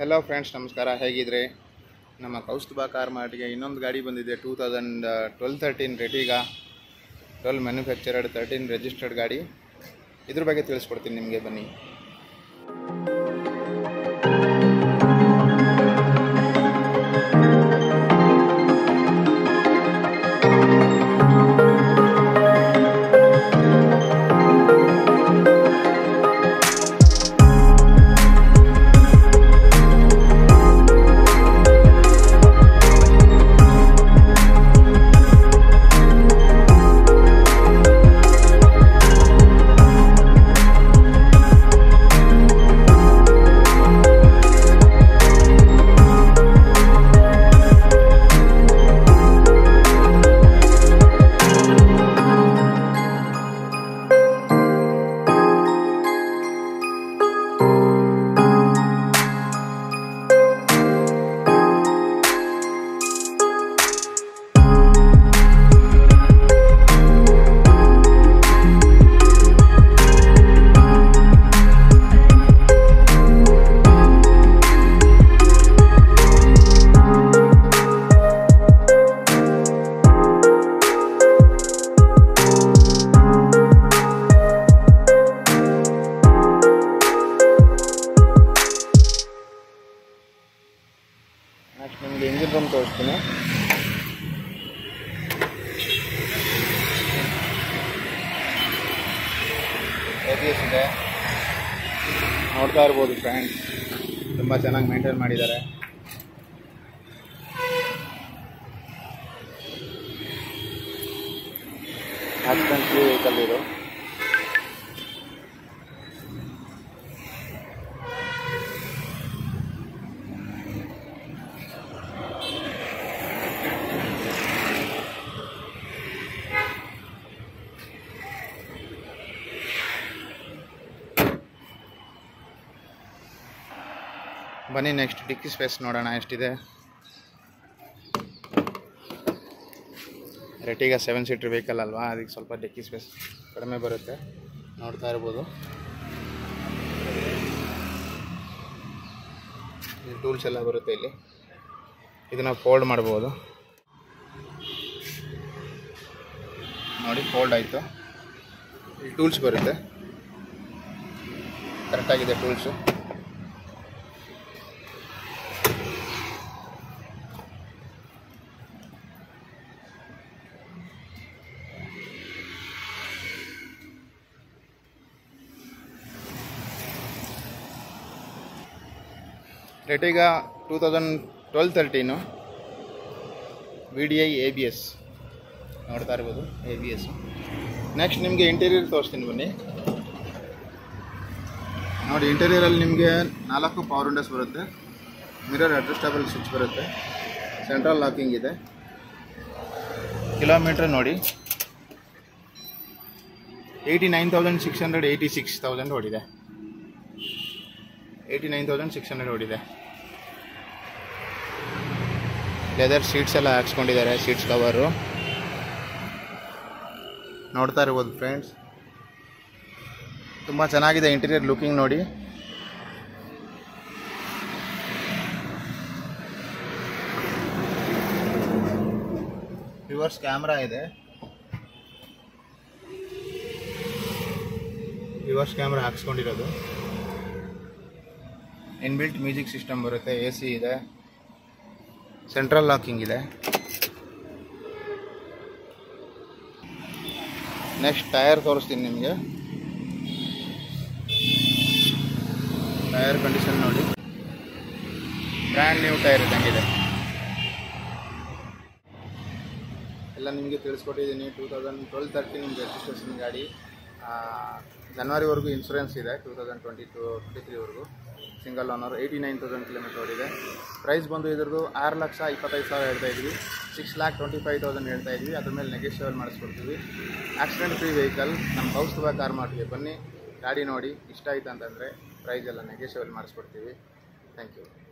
hello friends ನಮಸ್ಕಾರ ಹೇಗಿದ್ರೆ ನಮ್ಮ Kaustubha car ಮಾರ್ಟ್ಗೆ ಇನ್ನೊಂದು ಗಾಡಿ ಬಂದಿದೆ ಟೂ ತೌಸಂಡ್ ಟ್ವೆಲ್ ತರ್ಟೀನ್ ರೆಟಿಗ ಟ್ವೆಲ್ ಮ್ಯಾನುಫ್ಯಾಕ್ಚರ್ಡ್ ತರ್ಟೀನ್ ರಿಜಿಸ್ಟರ್ಡ್ ಗಾಡಿ ಇದ್ರ ಬಗ್ಗೆ ತಿಳಿಸ್ಕೊಡ್ತೀನಿ ನಿಮಗೆ ಬನ್ನಿ ನೆಕ್ಸ್ಟ್ ನಿಮಗೆ ಇಂಜಿನ್ ರೂಮ್ ತೋರಿಸ್ತೀನಿ ಎಸ್ ಇದೆ ನೋಡ್ತಾ ಇರ್ಬೋದು ಫ್ರೆಂಡ್ಸ್ ತುಂಬ ಚೆನ್ನಾಗಿ ಮೇಂಟೈನ್ ಮಾಡಿದ್ದಾರೆ ಆಕ್ಸಿಡೆಂಟ್ ಫ್ರೀ ವೆಹಿಕಲ್ ಇದು ಬನ್ನಿ ನೆಕ್ಸ್ಟ್ ಡಿಕ್ಕಿ ಸ್ಪೇಸ್ ನೋಡೋಣ ಎಷ್ಟಿದೆ ರೆಟಿಗ ಸೆವೆನ್ ಸೀಟ್ರ್ ವೆಹಿಕಲ್ ಅಲ್ವಾ ಅದಕ್ಕೆ ಸ್ವಲ್ಪ ಡಿಕ್ಕಿ ಸ್ಪೇಸ್ ಕಡಿಮೆ ಬರುತ್ತೆ ನೋಡ್ತಾ ಇರ್ಬೋದು ಟೂಲ್ಸ್ ಎಲ್ಲ ಬರುತ್ತೆ ಇಲ್ಲಿ ಇದನ್ನು ಫೋಲ್ಡ್ ಮಾಡ್ಬೋದು ನೋಡಿ ಫೋಲ್ಡ್ ಆಯಿತು ಇಲ್ಲಿ ಟೂಲ್ಸ್ ಬರುತ್ತೆ ಕರೆಕ್ಟಾಗಿದೆ ಟೂಲ್ಸು ರೆಟಿಗ two thousand twelve thirteen V D I A B S ನೋಡ್ತಾ ಇರ್ಬೋದು ಎ ಬಿ ಎಸ್ ನೆಕ್ಸ್ಟ್ ನಿಮಗೆ ಇಂಟೀರಿಯರ್ ತೋರಿಸ್ತೀನಿ ಬನ್ನಿ ನೋಡಿ ಇಂಟೀರಿಯರಲ್ಲಿ ನಿಮಗೆ ನಾಲ್ಕು ಪವರ್ ವಿಂಡೋಸ್ ಬರುತ್ತೆ ಮಿರರ್ ಅಡ್ಜಸ್ಟಬಲ್ ಸ್ವಿಚ್ ಬರುತ್ತೆ ಸೆಂಟ್ರಲ್ ಲಾಕಿಂಗ್ ಇದೆ ಕಿಲೋಮೀಟ್ರ್ ನೋಡಿ eighty nine thousand six hundred eighty six thousand ಓಡಿದೆ eighty nine thousand six hundred ಓಡಿದೆ ಲೆದರ್ ಸೀಟ್ಸ್ ಎಲ್ಲ ಹಾಕ್ಸ್ಕೊಂಡಿದ್ದಾರೆ ಸೀಟ್ಸ್ ಕವರು ನೋಡ್ತಾ ಇರ್ಬೋದು ಫ್ರೆಂಡ್ಸ್ ತುಂಬ ಚೆನ್ನಾಗಿದೆ ಇಂಟೀರಿಯರ್ ಲುಕಿಂಗ್ ನೋಡಿ ರಿವರ್ಸ್ ಕ್ಯಾಮ್ರಾ ಇದೆ ರಿವರ್ಸ್ ಕ್ಯಾಮ್ರಾ ಹಾಕ್ಸ್ಕೊಂಡಿರೋದು ಇನ್ಬಿಲ್ಟ್ ಮ್ಯೂಸಿಕ್ ಸಿಸ್ಟಮ್ ಬರುತ್ತೆ ಎ ಸಿ ಇದೆ ಸೆಂಟ್ರಲ್ ಲಾಕಿಂಗ್ ಇದೆ ನೆಕ್ಸ್ಟ್ ಟೈರ್ ತೋರಿಸ್ತೀನಿ ನಿಮಗೆ ಟೈರ್ ಕಂಡೀಷನ್ ನೋಡಿ ಬ್ರ್ಯಾಂಡ್ ನ್ಯೂ ಟೈರ್ ಇದ್ದಂಗಿದೆ ಎಲ್ಲ ನಿಮಗೆ ತಿಳಿಸ್ಕೊಟ್ಟಿದ್ದೀನಿ two thousand twelve thirteen registration ಗಾಡಿ ಜನವರಿವರೆಗೂ ಇನ್ಶೂರೆನ್ಸ್ ಇದೆ two thousand twenty two twenty ತ್ರೀವರೆಗೂ single owner eighty nine thousand kilometre ಓಡಿದೆ ಪ್ರೈಸ್ ಬಂದು ಇದ್ರದ್ದು ಆರು ಲಕ್ಷ ಇಪ್ಪತ್ತೈದು ಸಾವಿರ ಹೇಳ್ತಾ ಇದ್ವಿ six lakh twenty five thousand ಹೇಳ್ತಾ ಇದ್ವಿ ಅದ್ರ ಮೇಲೆ ನೆಗೆಷಿಯಬಲ್ ಮಾಡಿಸ್ಕೊಡ್ತೀವಿ ಆಕ್ಸಿಡೆಂಟ್ ಫ್ರೀ ವೆಹಿಕಲ್ ನಮ್ಮ ಕೌಸ್ತುಭ ಕಾರ್ ಮಾರ್ಟ್ಗೆ ಬನ್ನಿ ಗಾಡಿ ನೋಡಿ ಇಷ್ಟ ಆಯ್ತು ಅಂತಂದರೆ ಪ್ರೈಸ್ ಎಲ್ಲ ನೆಗೆಷಿಯಬಲ್ ಮಾಡಿಸ್ಕೊಡ್ತೀವಿ ಥ್ಯಾಂಕ್ ಯು